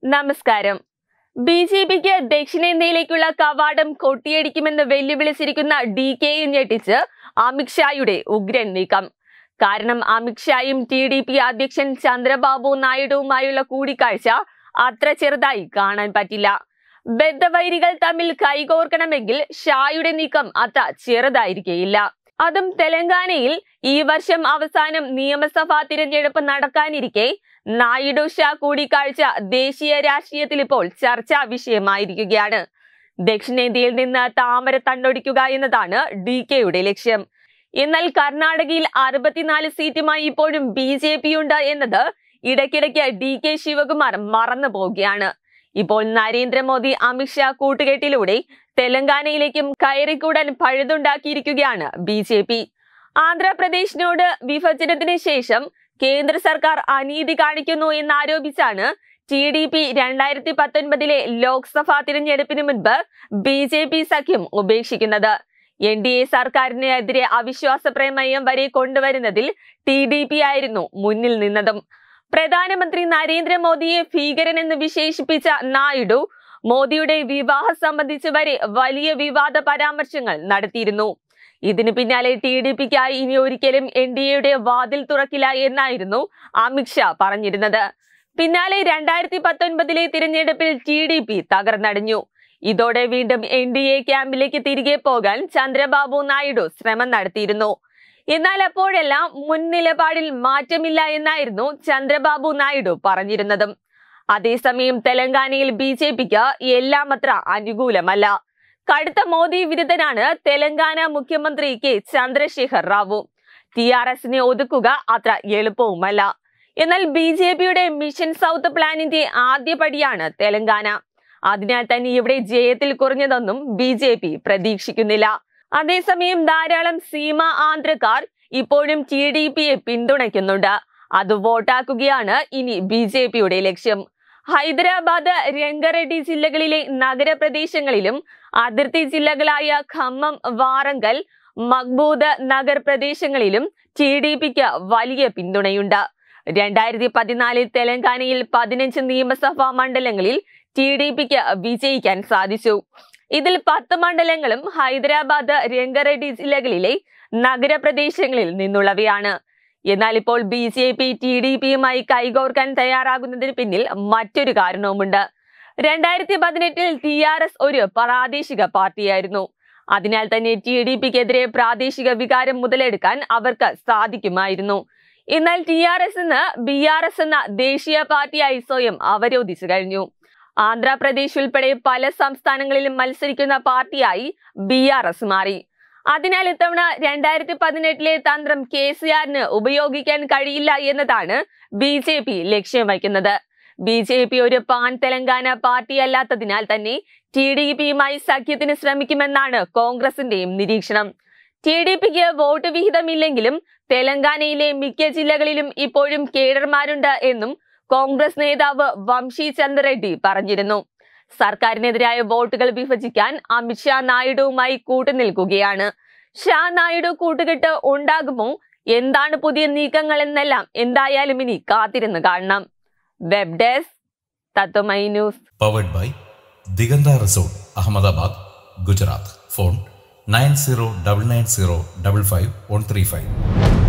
നമസ്കാരം B J പിക്ക് ദക്ഷിണേന്ത്യയിലേക്കുള്ള കവാടം കൊട്ടിയടിക്കുമെന്ന് വെല്ലുവിളിച്ചിരിക്കുന്ന D കെയെ ഞെട്ടിച്ച് അമിത്ഷായുടെ ഉഗ്രൻ നീക്കം കാരണം അമിത്ഷായും ടി ഡി പി അധ്യക്ഷൻ ചന്ദ്രബാബു നായിഡുവുമായുള്ള കൂടിക്കാഴ്ച അത്ര ചെറുതായി കാണാൻ പറ്റില്ല ബദ്ധവൈരികൾ തമ്മിൽ കൈകോർക്കണമെങ്കിൽ ഷായുടെ നീക്കം അത്ര ചെറുതായിരിക്കുകയില്ല അതും തെലങ്കാനയിൽ ഈ വർഷം അവസാനം നിയമസഭാ തിരഞ്ഞെടുപ്പ് നടക്കാനിരിക്കെ നായിഡു ഷാ കൂടിക്കാഴ്ച ദേശീയ രാഷ്ട്രീയത്തിൽ ഇപ്പോൾ ചർച്ചാ വിഷയമായിരിക്കുകയാണ് ദക്ഷിണേന്ത്യയിൽ നിന്ന് താമര തണ്ടൊടിക്കുക എന്നതാണ് ഡി കെയുടെ ലക്ഷ്യം എന്നാൽ കർണാടകയിൽ അറുപത്തിനാല് സീറ്റുമായി ഇപ്പോഴും ബി ജെ പി ഉണ്ട് എന്നത് ഇടയ്ക്കിടയ്ക്ക് ഡി കെ ശിവകുമാർ മറന്നു പോവുകയാണ് ഇപ്പോൾ Narendra Modi Amit Shah കൂട്ടുകെട്ടിലൂടെ തെലങ്കാനയിലേക്കും കയറിക്കൂടാൻ പഴുതുണ്ടാക്കിയിരിക്കുകയാണ് B J P ആന്ധ്രാപ്രദേശിനോട് വിഭജനത്തിന് ശേഷം കേന്ദ്ര സർക്കാർ അനീതി കാണിക്കുന്നു എന്നാരോപിച്ചാണ് ടി ഡി പി രണ്ടായിരത്തി പത്തൊൻപതിലെ ലോക്സഭാ തിരഞ്ഞെടുപ്പിന് മുൻപ് ബി ജെ പി സഖ്യം ഉപേക്ഷിക്കുന്നത് എൻ ഡി എ സർക്കാരിനെതിരെ അവിശ്വാസ പ്രമേയം വരെ കൊണ്ടുവരുന്നതിൽ ടി ഡി പി ആയിരുന്നു മുന്നിൽ നിന്നതും പ്രധാനമന്ത്രി നരേന്ദ്രമോദിയെ ഭീകരനെന്ന് വിശേഷിപ്പിച്ച നായിഡു മോദിയുടെ വിവാഹം സംബന്ധിച്ച് വരെ വലിയ വിവാദ പരാമർശങ്ങൾ നടത്തിയിരുന്നു ഇതിന് പിന്നാലെ ടി ഡി പിക്കായി ഇനി ഒരിക്കലും എൻ ഡി എയുടെ വാതിൽ തുറക്കില്ല എന്നായിരുന്നു അമിത്ഷാ പറഞ്ഞിരുന്നത് പിന്നാലെ രണ്ടായിരത്തി പത്തൊൻപതിലെ തിരഞ്ഞെടുപ്പിൽ ടി ഡി പി തകർന്നടിഞ്ഞു ഇതോടെ വീണ്ടും എൻ ഡി എ ക്യാമ്പിലേക്ക് തിരികെ പോകാൻ ചന്ദ്രബാബു നായിഡു ശ്രമം നടത്തിയിരുന്നു എന്നാൽ അപ്പോഴെല്ലാം മുൻ നിലപാടിൽ മാറ്റമില്ല എന്നായിരുന്നു ചന്ദ്രബാബു നായിഡു പറഞ്ഞിരുന്നതും അതേസമയം തെലങ്കാനയിൽ ബി ജെ പിക്ക് എല്ലാം അത്ര അനുകൂലമല്ല കടുത്ത മോദി വിരുദ്ധനാണ് തെലങ്കാന മുഖ്യമന്ത്രി K Chandrashekar Rao T R എസിനെ ഒതുക്കുക അത്ര എളുപ്പവുമല്ല എന്നാൽ ബി ജെ പിയുടെ മിഷൻ സൗത്ത് പ്ലാനിന്റെ ആദ്യപടിയാണ് തെലങ്കാന അതിനാൽ തന്നെ ഇവിടെ ജയത്തിൽ കുറഞ്ഞതൊന്നും ബി ജെ പി പ്രതീക്ഷിക്കുന്നില്ല അതേസമയം ധാരാളം സീമ ആന്ധ്രക്കാർ ഇപ്പോഴും ടി ഡി പിയെ പിന്തുണയ്ക്കുന്നുണ്ട് അത് വോട്ടാക്കുകയാണ് ഇനി ബി ജെ പിയുടെ ലക്ഷ്യം ഹൈദരാബാദ് രംഗറെഡ്ഡി ജില്ലകളിലെ നഗരപ്രദേശങ്ങളിലും അതിർത്തി ജില്ലകളായ ഖമ്മം വാറങ്കൽ മക്ബൂദ് നഗർ പ്രദേശങ്ങളിലും ടി ഡി പിക്ക് വലിയ പിന്തുണയുണ്ട് രണ്ടായിരത്തി പതിനാലിൽ തെലങ്കാനയിൽ പതിനഞ്ച് നിയമസഭാ മണ്ഡലങ്ങളിൽ ടി ഡി പിക്ക് വിജയിക്കാൻ സാധിച്ചു ഇതിൽ പത്ത് മണ്ഡലങ്ങളും ഹൈദരാബാദ് രംഗറെഡ്ഡി ജില്ലകളിലെ നഗരപ്രദേശങ്ങളിൽ നിന്നുള്ളവയാണ് എന്നാൽ ഇപ്പോൾ B J P T D പിയുമായി കൈകോർക്കാൻ തയ്യാറാകുന്നതിന് പിന്നിൽ മറ്റൊരു കാരണവുമുണ്ട് രണ്ടായിരത്തി പതിനെട്ടിൽ ടി ആർ എസ് ഒരു പ്രാദേശിക പാർട്ടിയായിരുന്നു അതിനാൽ തന്നെ ടി ഡി പിക്കെതിരെ പ്രാദേശിക വികാരം മുതലെടുക്കാൻ അവർക്ക് സാധിക്കുമായിരുന്നു എന്നാൽ ടി ആർ എസ് എന്ന് ബി ആർ എസ് എന്ന ദേശീയ പാർട്ടിയായി സ്വയം അവരോധിച്ചു കഴിഞ്ഞു ആന്ധ്രാപ്രദേശ് ഉൾപ്പെടെ പല സംസ്ഥാനങ്ങളിലും മത്സരിക്കുന്ന പാർട്ടിയായി ബി ആർ എസ് മാറി അതിനാൽ ഇത്തവണ രണ്ടായിരത്തി പതിനെട്ടിലെ തന്ത്രം കെ സി ആറിന് ഉപയോഗിക്കാൻ കഴിയില്ല എന്നതാണ് ബി ജെ പി ലക്ഷ്യം വയ്ക്കുന്നത് ബി ജെ പി ഒരു പാൻ തെലങ്കാന പാർട്ടി അല്ലാത്തതിനാൽ തന്നെ ടി ഡി പിയുമായി സഖ്യത്തിന് ശ്രമിക്കുമെന്നാണ് കോൺഗ്രസിന്റെയും നിരീക്ഷണം ടി ഡി പിക്ക് വോട്ട് വിഹിതമില്ലെങ്കിലും തെലങ്കാനയിലെ മിക്ക ജില്ലകളിലും ഇപ്പോഴും കേഡർമാരുണ്ട് എന്നും കോൺഗ്രസ് നേതാവ് വംശി ചന്ദ്ര റെഡ്ഡി പറഞ്ഞിരുന്നു സർക്കാരിനെതിരായ വോട്ടുകൾ വിഭജിക്കാൻ അമിത്ഷാ നായിഡുവുമായി കൂട്ടുനിൽക്കുകയാണ് ഷാ നായിഡു കൂട്ടുകെട്ട് ഉണ്ടാകുമോ എന്താണ് പുതിയ നീക്കങ്ങൾ എന്നെല്ലാം എന്തായാലും ഇനി കാത്തിരുന്ന് കാണണം web desk Tatwamayi news powered by Diganta resort Ahmedabad Gujarat phone nine zero double nine zero double five one three five